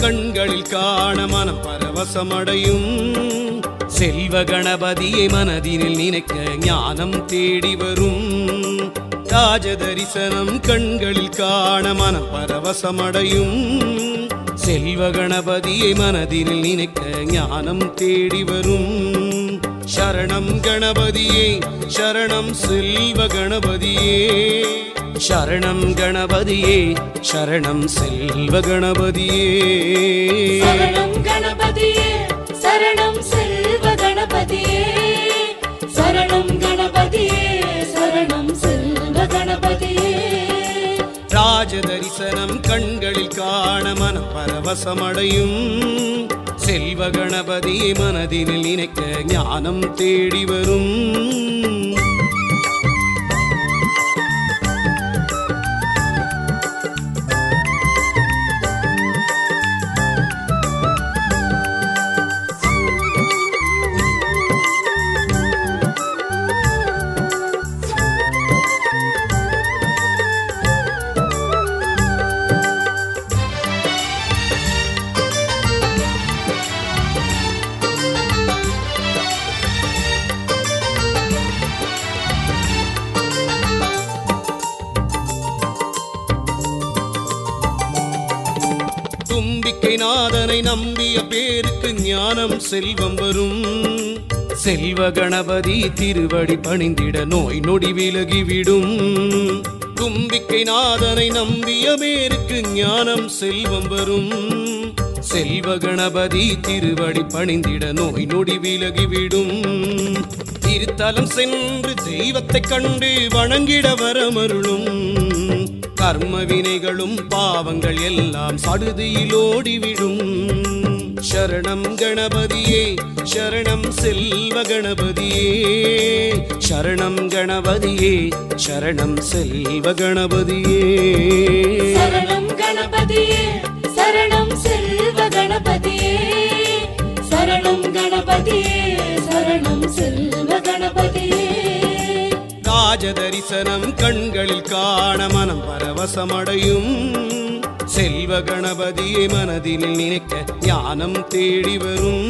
கண்களில் காண மனம் பரவசமடையும் செல்வ கணபதியை மனதினில் நினைக்க ஞானம் தேடி வரும் ராஜ தரிசனம் கண்களில் காண மனம் பரவசமடையும் செல்வ கணபதியை மனதினில் நினைக்க ஞானம் தேடி வரும் சரணம் கணபதியே சரணம் செல்வ கணபதியே சரணம் கணபதியே சரணம் செல்வ கணபதியே சரணம் கணபதியே சரணம் செல்வ கணபதியே சரணம் கணபதியே சரணம் செல்வ கணபதியே ராஜ தரிசனம் கண்களில் காண மனம் பரவசமடையும் செல்வ கணபதியை மனதினில் நினைக்க ஞானம் தேடி வரும் தும்பிக்கை நாதனை நம்பிய பேருக்கு ஞானம் செல்வம் வரும் செல்வ கணபதி திருவடி பணிந்திட நோய் நொடி விலகிவிடும் தும்பிக்கை நாதனை நம்பிய பேருக்கு ஞானம் செல்வம் வரும் செல்வ கணபதி திருவடி பணிந்திட நோய் நொடி விலகிவிடும் திருத்தலம் சென்று தெய்வத்தை கண்டு வணங்கிட வரமருளும் கர்ம வினைகளும் பாவங்கள் எல்லாம் சடுதியில் ஓடிவிடும் சரணம் கணபதியே சரணம் செல்வ கணபதியே சரணம் கணபதியே சரணம் செல்வ கணபதியே சரணம் கணபதியே சரணம் செல்வ கணபதியே சரணம் கணபதியே சரணம் செல்வ கணபதியே ராஜ தரிசனம் கண்களில் காண மனம் பரவசமடையும் செல்வ கணபதியை மனதினில் நினைக்க ஞானம் தேடி வரும்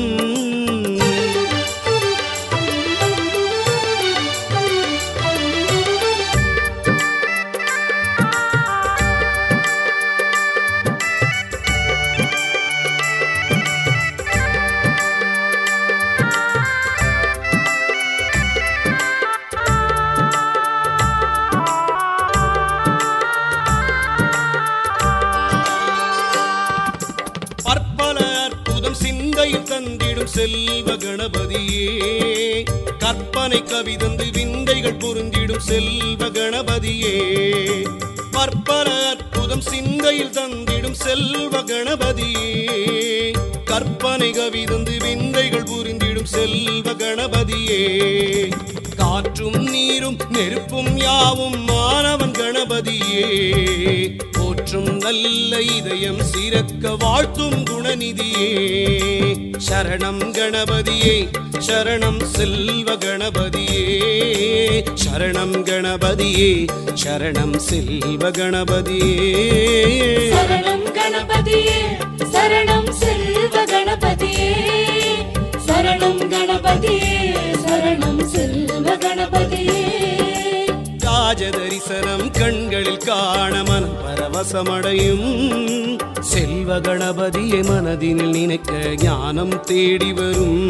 பற்பல அற்புதம் சிந்தையில் தந்திடும் செல்வ கணபதியே கற்பனை கவிதந்து விந்தைகள் புரிந்திடும் செல்வ கணபதியே பற்பல அற்புதம் சிந்தையில் தந்திடும் செல்வ கணபதியே கற்பனை கவிதந்து விந்தைகள் புரிந்திடும் செல்வ கணபதியே காற்றும் நீரும் நெருப்பும் யாவும் மாணவன் கணபதியே போற்றும் நல்ல இதயம் சிறக்க வாழ்த்தும் குணநிதியே சரணம் கணபதியே சரணம் செல்வ கணபதியே சரணம் கணபதியே சரணம் செல்வ கணபதியே சரணம் கணபதியே சரணம் செல்வ கணபதியே சரணம் கணபதியே சரணம் செல்வ கணபதியே ராஜ தரிசனம் கண்களில் காண மனம் பரவசமடையும் செல்வ கணபதியை மனதினில் நினைக்க ஞானம் தேடி வரும்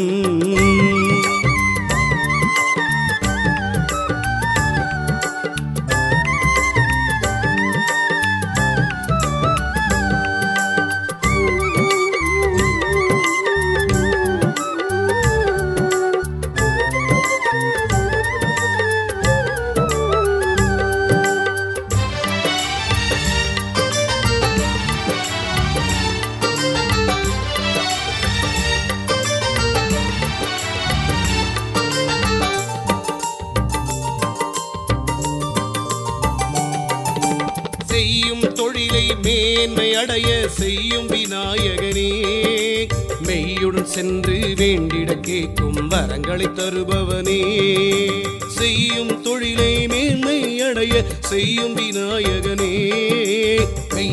செய்யும் தொழிலை மேன்மை அடைய செய்யும் விநாயகனே மெய்யுடன் சென்று வேண்டிட கேட்கும் வரங்களை தருபவனே செய்யும் தொழிலை மேன்மை அடைய செய்யும் விநாயகனே மெய்யுடன்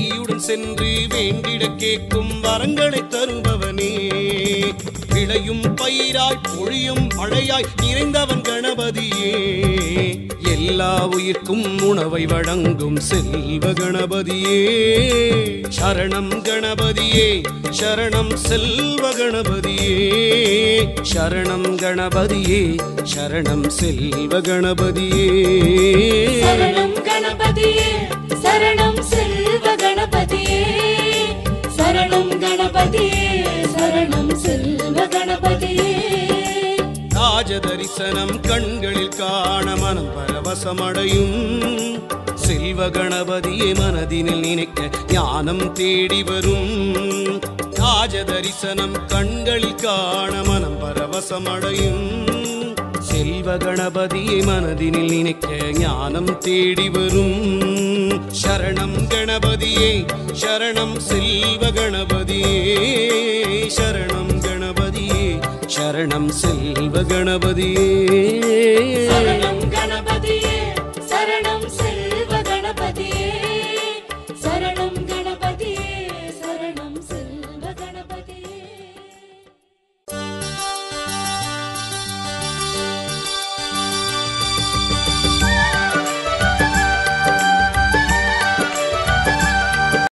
சென்று வேண்டிட கேட்கும் வரங்களை தருபவனே விளையும் பயிராய் பொழியும் மழையாய் நிறைந்தவன் கணபதியே எல்லா உயிர்க்கும் உணவை வழங்கும் செல்வ கணபதியே சரணம் கணபதியே சரணம் செல்வ கணபதியே சரணம் கணபதியே சரணம் செல்வ கணபதியே சரணம் கணபதியே சரணம் செல்வ கணபதியே சரணம் கணபதியே சரணம் செல்வ கணபதியே ராஜ தரிசனம் கண்களில் காண மனம் பரவசமடையும் செல்வ கணபதியை மனதினில் நினைக்க ஞானம் தேடி வரும் ராஜ தரிசனம் கண்களில் காண மனம் பரவசமடையும் செல்வ கணபதியை மனதினில் நினைக்க ஞானம் தேடி வரும் சரணம் கணபதியே சரணம் செல்வ கணபதியே சரணம் கணபதியே சரணம் செல்வ கணபதியே சரணம் கணபதியே